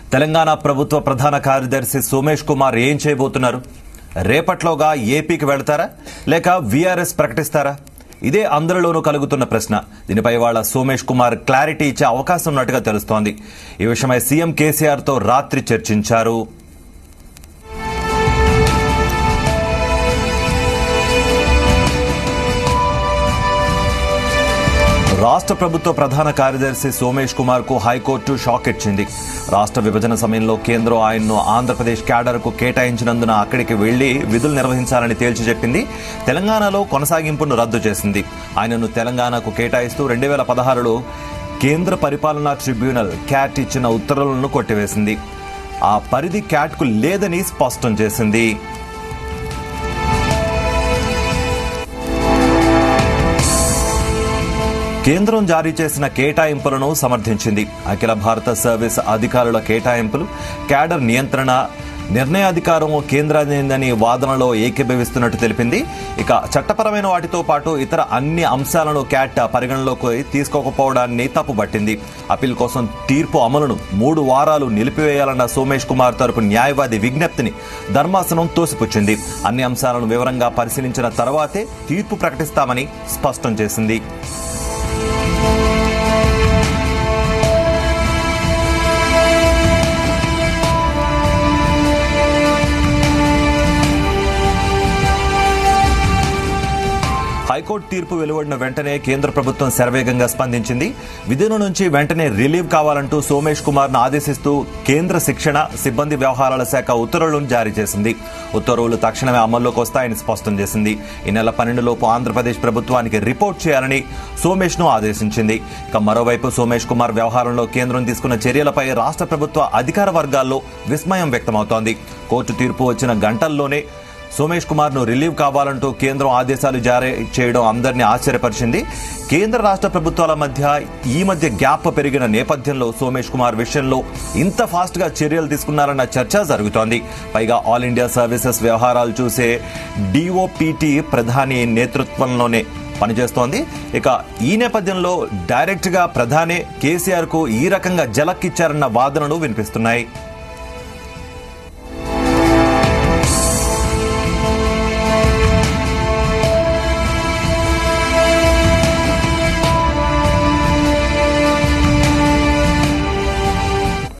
తెలంగాణ ప్రభుత్వ ప్రధాన కార్యదర్శి సోమేష్ కుమార్ ఏం చేయబోతున్నారు రేపట్లోగా ఏపీకి వెళతారా లేక వీఆర్ఎస్ ప్రకటిస్తారా ఇదే అందరిలోనూ కలుగుతున్న ప్రశ్న దీనిపై వాళ్ళ సోమేష్ కుమార్ క్లారిటీ ఇచ్చే అవకాశం ఉన్నట్టుగా తెలుస్తోంది ఈ విషయమై సీఎం కేసీఆర్ తో రాత్రి చర్చించారు రాష్ట్ర ప్రభుత్వ ప్రధాన కార్యదర్శి సోమేష్ కుమార్ కు హైకోర్టు షాక్ ఇచ్చింది రాష్ట్ర విభజన సమయంలో కేంద్రం ఆయన్ను ఆంధ్రప్రదేశ్ క్యాడర్ కు కేటాయించినందున అక్కడికి వెళ్లి విధులు నిర్వహించాలని తేల్చి చెప్పింది తెలంగాణలో కొనసాగింపును రద్దు చేసింది ఆయనను తెలంగాణకు కేటాయిస్తూ రెండు వేల పదహారులో కేంద్ర పరిపాలనా ట్రిబ్యునల్ క్యాట్ ఇచ్చిన ఉత్తర్వులను కొట్టివేసింది ఆ పరిధి క్యాట్కు లేదని స్పష్టం చేసింది కేంద్రం జారీ చేసిన కేటాయింపులను సమర్థించింది అఖిల భారత సర్వీస్ అధికారుల కేటాయింపులు క్యాడర్ నియంత్రణ నిర్ణయాధికారం కేంద్రాన్ని వాదనలో ఏకీభవిస్తున్నట్టు తెలిపింది ఇక చట్టపరమైన వాటితో పాటు ఇతర అన్ని అంశాలను క్యాట్ పరిగణలోకి తీసుకోకపోవడాన్ని తప్పుబట్టింది అప్పీల్ కోసం తీర్పు అమలును మూడు వారాలు నిలిపివేయాలన్న సోమేష్ కుమార్ తరపు న్యాయవాది విజ్ఞప్తిని ధర్మాసనం తోసిపుచ్చింది అన్ని అంశాలను వివరంగా పరిశీలించిన తర్వాతే తీర్పు ప్రకటిస్తామని స్పష్టం చేసింది హైకోర్టు తీర్పు వెలువడిన వెంటనే కేంద్ర ప్రభుత్వం శరవేగంగా స్పందించింది విధుల నుంచి వెంటనే రిలీవ్ కావాలంటూ సోమేష్ కుమార్ ను ఆదేశిస్తూ కేంద్ర శిక్షణ సిబ్బంది వ్యవహారాల శాఖ ఉత్తర్వులను జారీ చేసింది ఉత్తర్వులు తక్షణమే అమల్లోకి వస్తాయని స్పష్టం చేసింది ఈ నెల పన్నెండులోపు ఆంధ్రప్రదేశ్ ప్రభుత్వానికి రిపోర్ట్ చేయాలని సోమేష్ ను ఆదేశించింది ఇక మరోవైపు సోమేష్ కుమార్ వ్యవహారంలో కేంద్రం తీసుకున్న చర్యలపై రాష్ట్ర ప్రభుత్వ అధికార వర్గాల్లో విస్మయం వ్యక్తమవుతోంది కోర్టు తీర్పు వచ్చిన గంటల్లోనే సోమేష్ కుమార్ ను రిలీవ్ కావాలంటూ కేంద్రం ఆదేశాలు జారీ చేయడం అందరినీ ఆశ్చర్యపరిచింది కేంద్ర రాష్ట్ర ప్రభుత్వాల మధ్య ఈ మధ్య గ్యాప్ పెరిగిన నేపథ్యంలో సోమేష్ కుమార్ విషయంలో ఇంత ఫాస్ట్ గా చర్యలు తీసుకున్నారన్న చర్చ జరుగుతోంది పైగా ఆల్ ఇండియా సర్వీసెస్ వ్యవహారాలు చూసే డిఓపిటి ప్రధాని నేతృత్వంలోనే పనిచేస్తోంది ఇక ఈ నేపథ్యంలో డైరెక్ట్ గా ప్రధానే కేసీఆర్ కు ఈ రకంగా జలక్కిచ్చారన్న వాదనలు వినిపిస్తున్నాయి